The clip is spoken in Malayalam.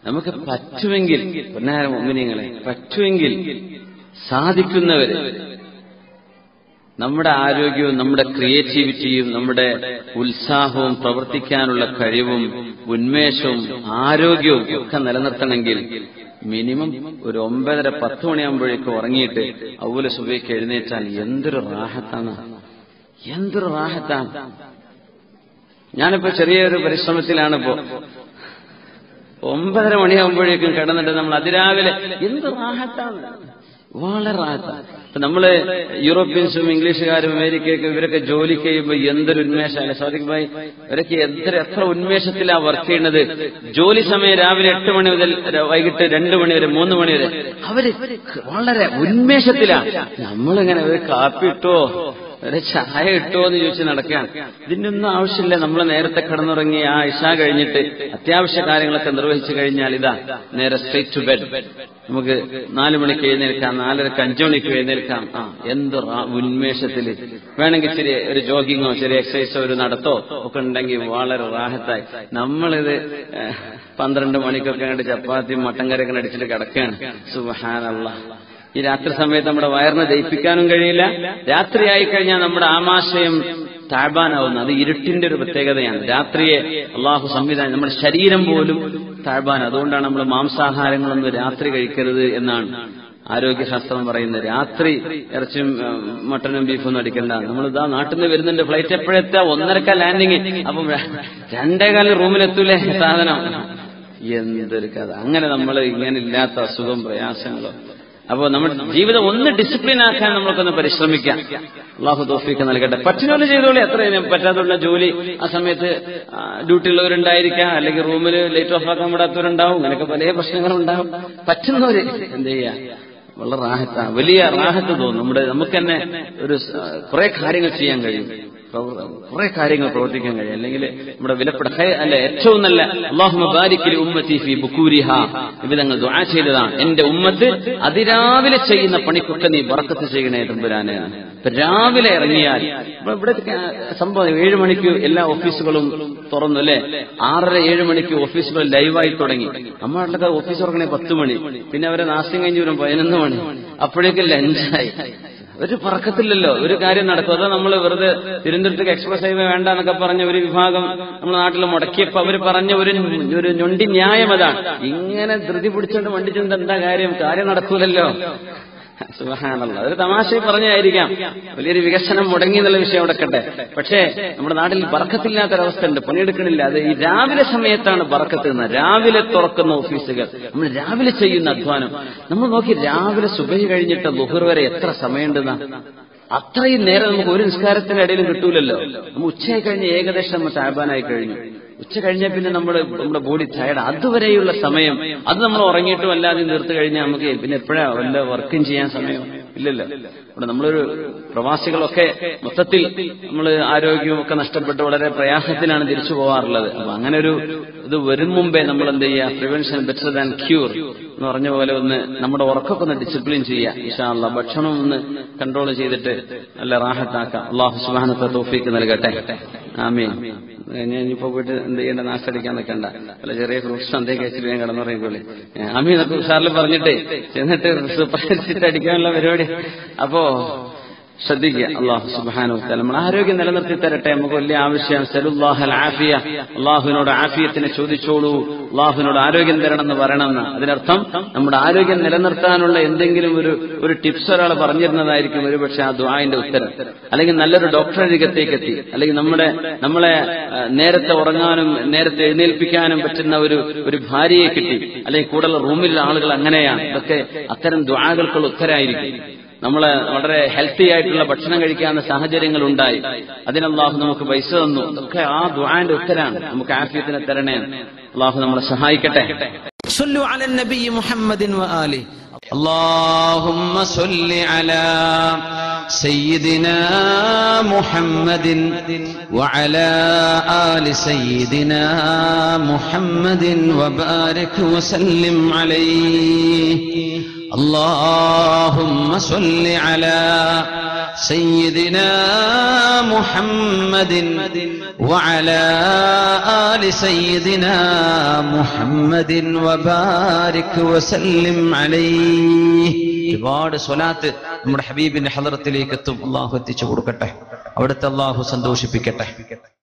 നമുക്ക് പറ്റുമെങ്കിൽ പൊന്നാര മോമിനിയങ്ങളെ പറ്റുമെങ്കിൽ സാധിക്കുന്നവര് നമ്മുടെ ആരോഗ്യവും നമ്മുടെ ക്രിയേറ്റിവിറ്റിയും നമ്മുടെ ഉത്സാഹവും പ്രവർത്തിക്കാനുള്ള കഴിവും ഉന്മേഷവും ആരോഗ്യവും ഒക്കെ നിലനിർത്തണമെങ്കിൽ മിനിമം ഒരു ഒമ്പതര പത്ത് മണിയാകുമ്പോഴേക്കും ഉറങ്ങിയിട്ട് ഔല സുബയ്ക്ക് എഴുന്നേറ്റാൽ എന്തൊരു റാഹത്താണ് എന്തൊരു റാഹത്താണ് ഞാനിപ്പോ ചെറിയൊരു പരിശ്രമത്തിലാണിപ്പോ ഒമ്പതര മണിയാകുമ്പോഴേക്കും കിടന്നിട്ട് നമ്മൾ അതിരാവിലെ എന്ത് റാഹത്താണ് വളരെ റാഹത്താണ് ഇപ്പൊ നമ്മള് യൂറോപ്യൻസും ഇംഗ്ലീഷുകാരും അമേരിക്കയൊക്കെ ഇവരൊക്കെ ജോലിക്ക് ചെയ്യുമ്പോൾ എന്തൊരു ഉന്മേഷമല്ല സാദിഖ് ഭായി ഇവരൊക്കെ എത്ര എത്ര ഉന്മേഷത്തിലാ വർക്ക് ചെയ്യുന്നത് ജോലി സമയം രാവിലെ എട്ട് മണി മുതൽ വൈകിട്ട് രണ്ടു മണി വരെ മൂന്ന് മണി വരെ അവര് വളരെ ഉന്മേഷത്തിലാണ് നമ്മളിങ്ങനെ ഒരു കാപ്പി ഇട്ടോ ഒരു ചായ ഇട്ടോ എന്ന് ചോദിച്ച് നടക്കുകയാണ് ഇതിന്റെ ഒന്നും ആവശ്യമില്ല നമ്മൾ നേരത്തെ കിടന്നുറങ്ങി ആ ഇഷ കഴിഞ്ഞിട്ട് അത്യാവശ്യ കാര്യങ്ങളൊക്കെ നിർവഹിച്ചു കഴിഞ്ഞാൽ ഇതാ നേരെ സ്ട്രേറ്റ് ടു ബെഡ് നമുക്ക് നാലു മണിക്ക് എഴുന്നേൽക്കാം നാലരക്ക് അഞ്ചു മണിക്ക് എഴുന്നേൽക്കാം ആ എന്ത് റാ- ഉന്മേഷത്തില് വേണമെങ്കിൽ ഇച്ചിരി ഒരു ജോഗിങ്ങോ ചെറിയ എക്സസൈസോ ഒരു നടത്തോ ഒക്കെ ഉണ്ടെങ്കിൽ വളരെ റാഹത്തായി നമ്മളിത് ഏഹ്, പന്ത്രണ്ട് മണിക്കൊക്കെ അങ്ങോട്ട് ചപ്പാത്തിയും മട്ടൻ കറിയൊക്കെ അടിച്ചിട്ട് കിടക്കുകയാണ് സുബഹാനല്ല ഈ രാത്രി സമയത്ത് നമ്മുടെ വയറിനെ ദയിപ്പിക്കാനും കഴിയില്ല രാത്രിയായി കഴിഞ്ഞാൽ നമ്മുടെ ആമാശയം താഴ്ബാനാവുന്നു അത് ഇരുട്ടിന്റെ ഒരു പ്രത്യേകതയാണ് രാത്രിയെ അള്ളാഹു സംവിധാനം നമ്മുടെ ശരീരം പോലും താഴ്ബാൻ അതുകൊണ്ടാണ് നമ്മൾ മാംസാഹാരങ്ങളൊന്നും രാത്രി കഴിക്കരുത് എന്നാണ് ആരോഗ്യശാസ്ത്രം പറയുന്നത് രാത്രി ഇറച്ചിയും ഉം, മട്ടനും ബീഫും ഒന്നും അടിക്കണ്ട നമ്മൾ ഇതാ നാട്ടിൽ നിന്ന് വരുന്നുണ്ട് ഫ്ലൈറ്റ് എപ്പോഴെത്താ ഒന്നരക്ക ലാൻഡിങ് അപ്പം രണ്ടേകാലിന് റൂമിലെത്തൂലേ സാധനം എന്തൊരു കഥ അങ്ങനെ നമ്മൾ ഇങ്ങനെ ഇല്ലാത്ത അസുഖം പ്രയാസങ്ങളോ അപ്പോൾ നമ്മുടെ ജീവിതം ഒന്ന് ഡിസിപ്ലിൻ ആക്കാൻ നമ്മൾക്കൊന്ന് പരിശ്രമിക്കാം അള്ളാഹു തോഫിക്ക് നൽകട്ടെ പറ്റുന്നവര് ചെയ്തോളി എത്ര പറ്റാത്തുള്ള ജോലി ആ സമയത്ത് ആ, ഡ്യൂട്ടിയുള്ളവരുണ്ടായിരിക്കാം അല്ലെങ്കിൽ റൂമിൽ ലൈറ്റ് ഓഫ് ആക്കാൻ വിടാത്തവരുണ്ടാവും അങ്ങനെയൊക്കെ പല പ്രശ്നങ്ങളുണ്ടാവും പറ്റുന്നവര് എന്ത് ചെയ്യാ വളരെ റാഹത്താണ് വലിയ റാഹത്ത് തോന്നും നമ്മുടെ നമുക്ക് തന്നെ ഒരു സ- കുറെ കാര്യങ്ങൾ ചെയ്യാൻ കഴിയും കുറെ കാര്യങ്ങൾ പ്രവർത്തിക്കാൻ കഴിയും അല്ലെങ്കിൽ നമ്മുടെ വിലപ്പെട്ട ഹൈ- അല്ല ഏറ്റവും നല്ല അള്ളാഹു ബാരിക്കിൽ ഉമ്മത്തി ഫി ബുക്കൂരിഹ വിധങ്ങൾ ദുആ ചെയ്തതാണ് എന്റെ ഉമ്മത്ത് അതിരാവിലെ ചെയ്യുന്ന പണിക്കൊക്കെ നീ ബറക്കത്ത് ചെയ്യണേ തമ്പുരാനെ ഇപ്പൊ രാവിലെ ഇറങ്ങിയാൽ ഇപ്പൊ ഇവിടെ സംഭവം ഏഴ് മണിക്ക് എല്ലാ ഓഫീസുകളും തുറന്നു അല്ലെ ആറര ഏഴ് മണിക്ക് ഓഫീസുകൾ ലൈവായി തുടങ്ങി നമ്മളൊക്കെ ഓഫീസ് തുറക്കണേ പത്ത് മണി പിന്നെ അവരെ നാസ്യം കഴിഞ്ഞ് വരും പതിനൊന്ന് മണി അപ്പോഴേക്കും ലഞ്ചായി ഒരു പറക്കത്തില്ലല്ലോ ഒരു കാര്യം നടക്കും അതാ നമ്മൾ വെറുതെ തിരുവനന്തപുരത്തേക്ക് എക്സ്പ്രസ് ഹൈവേ വേണ്ട എന്നൊക്കെ പറഞ്ഞ ഒരു വിഭാഗം നമ്മുടെ നാട്ടിൽ മുടക്കിയപ്പോ അവർ പറഞ്ഞ ഒരു ഒരു ഞൊണ്ടി ന്യായം അതാണ് ഇങ്ങനെ ധൃതി പിടിച്ചോണ്ട് വണ്ടിച്ചോണ്ട് എന്താ കാര്യം കാര്യം നടക്കൂലല്ലോ സുബഹാനല്ല ഒരു തമാശ പറഞ്ഞായിരിക്കാം വലിയൊരു വികസനം മുടങ്ങി എന്നുള്ള വിഷയം അവിടെക്കട്ടെ പക്ഷേ നമ്മുടെ നാട്ടിൽ ബറക്കത്തില്ലാത്തൊരവസ്ഥ ഉണ്ട് പണിയെടുക്കണില്ല അത് ഈ രാവിലെ സമയത്താണ് ബറക്കത്ത് നിന്ന് രാവിലെ തുറക്കുന്ന ഓഫീസുകൾ നമ്മൾ രാവിലെ ചെയ്യുന്ന അധ്വാനം നമ്മൾ നോക്കി രാവിലെ സുബഹി കഴിഞ്ഞിട്ട് ലുഹർ വരെ എത്ര സമയമുണ്ടെന്നാ അത്രയും നേരം നമുക്ക് ഒരു നിസ്കാരത്തിന്റെ ഇടയിലും കിട്ടൂലല്ലോ നമ്മൾ ഉച്ചയായി കഴിഞ്ഞ് ഏകദേശം നമ്മൾ താഴ്ബാനായി കഴിഞ്ഞു ഉച്ച കഴിഞ്ഞാൽ പിന്നെ നമ്മുടെ നമ്മുടെ ബോഡി ടയർഡ് അതുവരെയുള്ള സമയം അത് നമ്മൾ ഉറങ്ങിയിട്ടും അല്ലാതെ നിർത്തി കഴിഞ്ഞാൽ നമുക്ക് പിന്നെ എപ്പോഴാ വല്ല വർക്കും ചെയ്യാൻ സമയം ഇല്ലല്ലോ ഇവിടെ നമ്മളൊരു പ്രവാസികളൊക്കെ മൊത്തത്തിൽ നമ്മൾ ആരോഗ്യവും ഒക്കെ നഷ്ടപ്പെട്ട് വളരെ പ്രയാസത്തിലാണ് തിരിച്ചു പോകാറുള്ളത് അപ്പൊ അങ്ങനെ ഒരു ഇത് വരും മുമ്പേ നമ്മൾ എന്ത് ചെയ്യുക പ്രിവെൻഷൻ ബെറ്റർ ദാൻ ക്യൂർ എന്ന് പറഞ്ഞ പോലെ ഒന്ന് നമ്മുടെ ഉറക്കൊക്കെ ഒന്ന് ഡിസിപ്ലിൻ ചെയ്യുക ഇഷാല്ല ഭക്ഷണം ഒന്ന് കൺട്രോൾ ചെയ്തിട്ട് നല്ല റാഹത്താക്കാം അള്ളാഹു സുബാനത്തെ തോഫിക്ക് നൽകട്ടെ ആമീൻ ഞാൻ ഇനിയിപ്പോ പോയിട്ട് എന്ത് ചെയ്യേണ്ട നാശടിക്കാൻ നിൽക്കണ്ട അല്ല ചെറിയ ഫ്രൂട്ട്സ് എന്തേ കഴിച്ചിട്ട് ഞാൻ കിടന്നുറങ്ങിക്കോളി ആമീൻ എന്നൊക്കെ ഉഷാറിൽ പറഞ്ഞിട്ടേ ചെന്നിട്ട് സൂപ്പർ ഹെഡ്സെറ്റ് അടിക്കാനുള്ള പരിപാടി അപ്പോ ശ്രദ്ധിക്കുക അള്ളാഹു സുബാനു നമ്മൾ ആരോഗ്യം നിലനിർത്തി തരട്ടെ നമുക്ക് വലിയ ആവശ്യം സലുല്ലാഹൽ ആഫിയ അള്ളാഹുവിനോട് ആഫിയത്തിനെ ചോദിച്ചോളൂ അള്ളാഹുവിനോട് ആരോഗ്യം തരണം എന്ന് പറയണമെന്ന് അതിനർത്ഥം നമ്മുടെ ആരോഗ്യം നിലനിർത്താനുള്ള എന്തെങ്കിലും ഒരു ഒരു ടിപ്സ് ഒരാൾ പറഞ്ഞിരുന്നതായിരിക്കും ഒരുപക്ഷെ ആ ദുആന്റെ ഉത്തരം അല്ലെങ്കിൽ നല്ലൊരു ഡോക്ടറെ രംഗത്തേക്ക് എത്തി അല്ലെങ്കിൽ നമ്മുടെ നമ്മളെ ആ, നേരത്തെ ഉറങ്ങാനും നേരത്തെ എഴുന്നേൽപ്പിക്കാനും പറ്റുന്ന ഒരു ഒരു ഭാര്യയെ കിട്ടി അല്ലെങ്കിൽ കൂടുതൽ റൂമിലുള്ള ആളുകൾ അങ്ങനെയാണ് ഇതൊക്കെ അത്തരം ദുആകൾക്കുള്ള ഉത്തരായിരിക്കും നമ്മള് വളരെ ഹെൽത്തി ആയിട്ടുള്ള ഭക്ഷണം കഴിക്കാവുന്ന സാഹചര്യങ്ങൾ ഉണ്ടായി അതിനല്ലാഹു നമുക്ക് പൈസ തന്നു ഒക്കെ ആ ദുആന്റെ ഉത്തരാണ് നമുക്ക് ആഫിയത്തിനെ തരണേ അള്ളാഹു നമ്മളെ സഹായിക്കട്ടെ صلوا على النبي محمد وآله اللهم صل على سيدنا محمد وعلى آل سيدنا محمد وبارك وسلم عليه اللهم صل على سيدنا محمد وعلى آل سيدنا محمد وبارك وسلم عليه ഒരുപാട് സ്വലാത്ത് നമ്മുടെ ഹബീബിന്റെ ഹലറത്തിലേക്ക് എത്തും അള്ളാഹു എത്തിച്ചു കൊടുക്കട്ടെ അവിടുത്തെ അള്ളാഹു സന്തോഷിപ്പിക്കട്ടെ